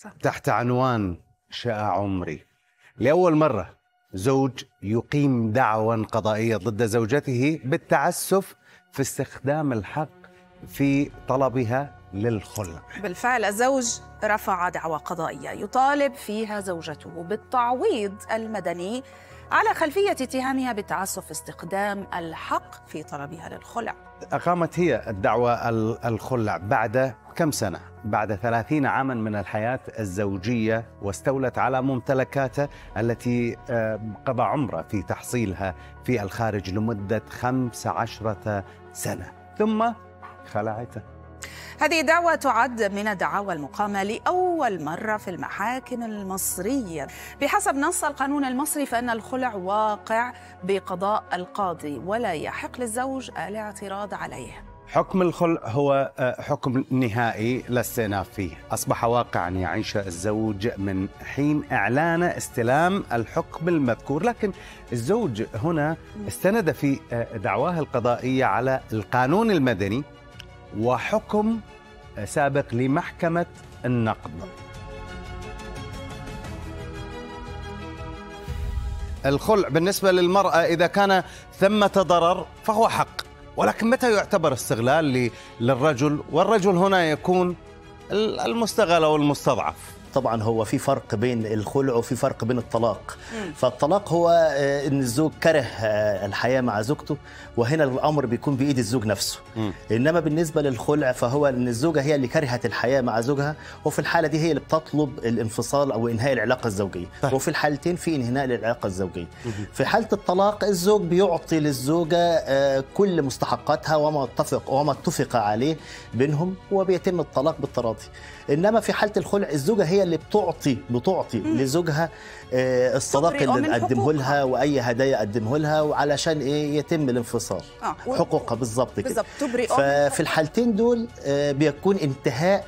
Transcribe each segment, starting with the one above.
صح. تحت عنوان شاء عمري لأول مرة زوج يقيم دعوى قضائية ضد زوجته بالتعسف في استخدام الحق في طلبها للخلع بالفعل الزوج رفع دعوى قضائية يطالب فيها زوجته بالتعويض المدني على خلفية اتهامها بالتعسف في استخدام الحق في طلبها للخلع أقامت هي الدعوى ال- الخلع بعد كم سنة؟ بعد ثلاثين عاما من الحياة الزوجية واستولت على ممتلكاته التي آه، قضى عمره في تحصيلها في الخارج لمدة خمس عشرة سنة ثم خلعته هذه الدعوة تعد من الدعاوى المقامة لأول مرة في المحاكم المصرية بحسب نص القانون المصري فإن الخلع واقع بقضاء القاضي ولا يحق للزوج الاعتراض عليه حكم الخلع هو آه، حكم نهائي لا استئناف فيه أصبح واقعا يعيشه الزوج من حين إعلان استلام الحكم المذكور لكن الزوج هنا استند في آه، دعواه القضائية على القانون المدني وحكم آه، سابق لمحكمة النقض الخلع بالنسبة للمرأة إذا كان ثمة ضرر فهو حق ولكن متى يعتبر استغلال ل- للرجل والرجل هنا يكون ال- المستغل أو المستضعف طبعا هو في فرق بين الخلع وفي فرق بين الطلاق فالطلاق هو آه، ان الزوج كره آه، الحياه مع زوجته وهنا الامر بيكون بايد الزوج نفسه مم. انما بالنسبه للخلع فهو ان الزوجه هي اللي كرهت الحياه مع زوجها وفي الحاله دي هي اللي بتطلب الانفصال او انهاء العلاقه الزوجيه طيب. وفي الحالتين في انهاء للعلاقه الزوجيه في حاله الطلاق الزوج بيعطي للزوجه آه، كل مستحقاتها وما اتفق وما اتفق عليه بينهم وبيتم الطلاق بالتراضي انما في حاله الخلع الزوجه هي اللي بتعطي بتعطي لزوجها آه، الصداق تبرئه اللي من نقدمه حقوقها. لها واي هدايا اقدمه لها وعلشان ايه يتم الانفصال آه. و- حقوقها بالظبط كده بالضبط تبرئه من ففي حقوقها. الحالتين دول آه، بيكون انتهاء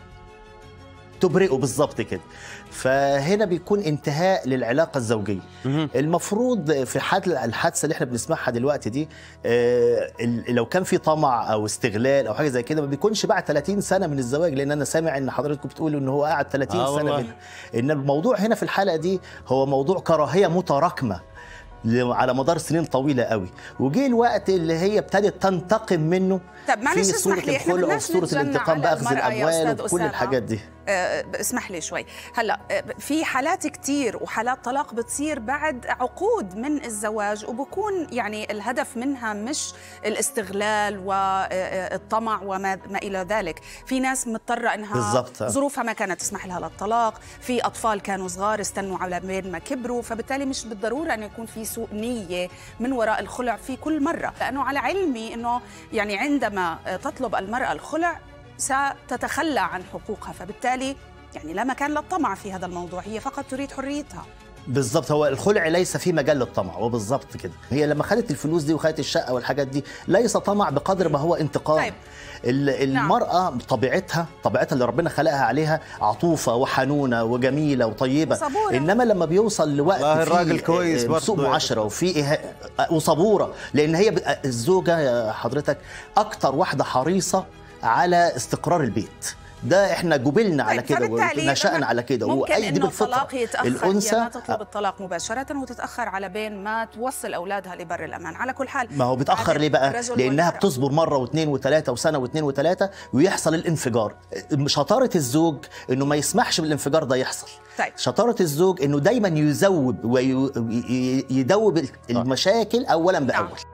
تبرئه بالظبط كده فهنا بيكون انتهاء للعلاقه الزوجيه المفروض في حال الحادثه اللي احنا بنسمعها دلوقتي دي آه، ال- لو كان في طمع او استغلال او حاجه زي كده ما بيكونش بعد 30 سنه من الزواج لان انا سامع ان حضراتكم بتقولوا ان هو قعد 30 آه سنه والله. منها ان الموضوع هنا في الحلقه دي هو موضوع كراهيه متراكمه ل- على مدار سنين طويله قوي وجه الوقت اللي هي ابتدت تنتقم منه طب معلش في اسمح صوره لي احنا الخلع بدناش وفي صوره نتجنى الانتقام على باخذ المرأة يا الاموال أستاذ وكل أسامة. الحاجات دي آه، اسمح لي شوي هلا آه، في حالات كتير وحالات طلاق بتصير بعد عقود من الزواج وبكون يعني الهدف منها مش الاستغلال والطمع وما ما الى ذلك في ناس مضطره انها بالضبط. ظروفها ما كانت تسمح لها للطلاق في اطفال كانوا صغار استنوا على بين ما كبروا فبالتالي مش بالضروره انه يكون في سوء نيه من وراء الخلع في كل مره لانه على علمي انه يعني عندما آه، تطلب المراه الخلع ستتخلى عن حقوقها فبالتالي يعني لا مكان للطمع في هذا الموضوع هي فقط تريد حريتها بالظبط هو الخلع ليس فيه مجال للطمع هو بالظبط كده هي لما خدت الفلوس دي وخدت الشقه والحاجات دي ليس طمع بقدر ما هو انتقام طيب. ال- نعم. المرأة طبيعتها طبيعتها اللي ربنا خلقها عليها عطوفة وحنونة وجميلة وطيبة وصبورة. إنما لما بيوصل لوقت والله فيه الراجل كويس آه، برضه. سوء معاشرة وفي إه- وصبورة لأن هي ب- الزوجة يا حضرتك أكتر واحدة حريصة على استقرار البيت ده احنا جبلنا على طيب، كده فبالتالي ونشأنا لما- على كده ممكن وأي دي انه بالفطرة الطلاق يتاخر الأنثى هي ما تطلب الطلاق مباشره وتتاخر على بين ما توصل اولادها لبر الامان على كل حال ما هو بيتاخر عادة ليه بقى؟ الرجل لانها والمرأة. بتصبر مره واثنين وثلاثه وسنه واثنين وثلاثه ويحصل الانفجار. شطاره الزوج انه ما يسمحش بالانفجار ده يحصل. طيب. شطاره الزوج انه دايما يذوب ويدوب المشاكل اولا باول. نعم.